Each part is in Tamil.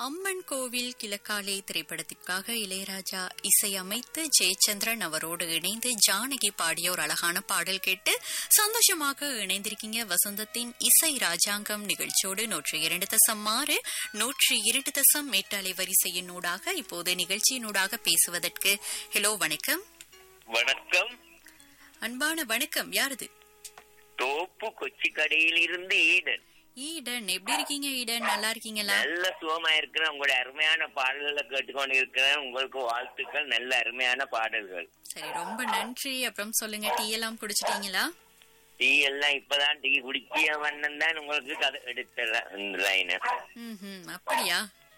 அம்மன் கோவில் கிழக்காலே திரைப்படத்திற்காக இளையராஜா இசையமைத்து ஜெயச்சந்திரன் அவரோடு இணைந்து ஜானகி பாடிய ஒரு அழகான பாடல் கேட்டு சந்தோஷமாக இணைந்திருக்கீங்க வசந்தத்தின் இசை ராஜாங்கம் நிகழ்ச்சியோடு நூற்றி இரண்டு தசம் ஆறு நூற்றி இரண்டு தசம் எட்டு அலைவரிசையினூடாக இப்போது நிகழ்ச்சியினூடாக பேசுவதற்கு ஹலோ வணக்கம் வணக்கம் அன்பான வணக்கம் யாரது தோப்பு கொச்சி கடையில் இருந்து ஈடன் ஈடன் எப்படி இருக்கீங்க ஈடன் நல்லா இருக்கீங்களா நல்ல சுகமா இருக்கிறேன் உங்களுடைய அருமையான பாடல்களை கேட்டுக்கொண்டு இருக்கிறேன் உங்களுக்கு வாழ்த்துக்கள் நல்ல அருமையான பாடல்கள் சரி ரொம்ப நன்றி அப்புறம் சொல்லுங்க டீ எல்லாம் குடிச்சிட்டீங்களா டீ எல்லாம் இப்பதான் டீ குடிக்கிய வண்ணம் தான் உங்களுக்கு கதை எடுத்த இந்த லைன் ம்ஹும், அப்படியா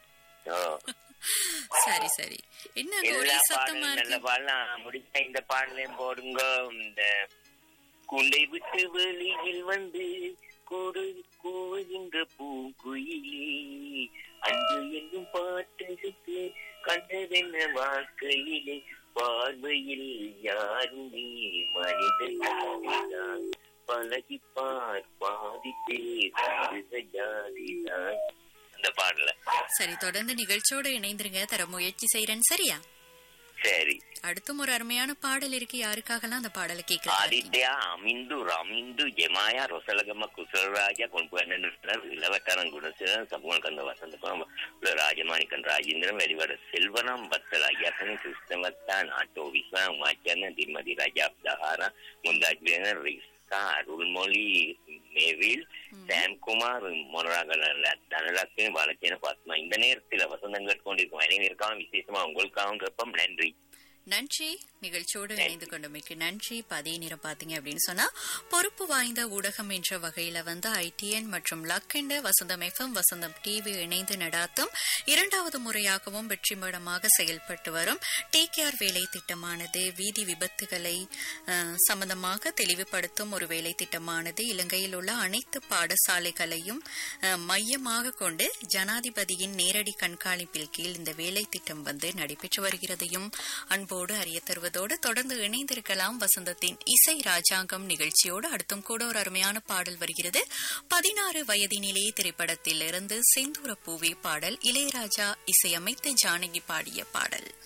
சரி சரி என்ன ஒரே எல்லா சத்தமா பாடலும் நல்ல இருக்கு பாடலாம் முடிச்ச இந்த பாடலையும் போடுங்க இந்த குண்டை விட்டு வெளியில் வந்து கூடு கூவுகின்ற பூங்குயிலே அன்று என்னும் பாட்டெடுத்து கண்டதென்ன வாழ்க்கையிலே பார்வையில் யாருமே மனிதன் பழகி பார் பாதி பேர் ஜாதிதான் அந்த பாடல சரி தொடர்ந்து நிகழ்ச்சியோட இணைந்திருங்க தர முயற்சி செய்யறேன் சரியா சரி அடுத்தும் ஒரு அருமையான பாடல் இருக்கு யாருக்காகலாம் அந்த பாடலை கேட்கலாம் ಆದಿತ್ಯ ಅಮಿಂದು ರಮಿಂದು ಜಮಾಯ ರೊಸಲಗಮ್ಮ ಕುಸಲರಾಜ ಕೊಂಡ್ಪಣ್ಣனர் இளவட்டாரன் குணசீலன் சமூகந்த வசந்த ராஜமாணிக்கன் ராஜேந்திரன் வெளிவர செல்வனம் பத்தல் ஐயாசன கிருஷ்ணவத்தான் ஆட்டோ விஸ்வா உமாச்சரணன் திருமதி ராஜா தஹாரா முந்தாஜ் வேனர் ரிஸ்கா அருள்மொழி மேவில் சாம்குமார் மொனராகல தனலட்சுமி பாலச்சேன பாத்மா இந்த நேரத்தில் வசந்தம் கேட்டுக்கொண்டிருக்கும் அனைவருக்காகவும் விசேஷமா உங்களுக்காகவும் கேட்போம் நன்றி நன்றி நிகழ்ச்சியோடு இணைந்து கொண்டமைக்கு நன்றி இப்ப அதே நேரம் பாத்தீங்க அப்படின்னு சொன்னா பொறுப்பு வாய்ந்த ஊடகம் என்ற வகையில வந்து ஐடிஎன் மற்றும் லக்கெண்ட வசந்தம் எஃப்எம் வசந்தம் டிவி இணைந்து நடாத்தும் இரண்டாவது முறையாகவும் வெற்றிமடமாக செயல்பட்டு வரும் டிகேஆர் வேலை திட்டமானது வீதி விபத்துகளை அஹ், சம்பந்தமாக தெளிவுபடுத்தும் ஒரு வேலை திட்டமானது இலங்கையில் உள்ள அனைத்து பாடசாலைகளையும் அஹ், மையமாக கொண்டு ஜனாதிபதியின் நேரடி கண்காணிப்பில் கீழ் இந்த வேலை திட்டம் வந்து நடைபெற்று வருகிறதையும் அன்போடு அறிய தருவதோடு தொடர்ந்து இணைந்திருக்கலாம் வசந்தத்தின் இசை ராஜாங்கம் நிகழ்ச்சியோடு அடுத்தும் கூட ஒரு அருமையான பாடல் வருகிறது பதினாறு வயதினிலே திரைப்படத்தில் இருந்து செந்தூர பூவே பாடல் இளையராஜா இசையமைத்து ஜானகி பாடிய பாடல்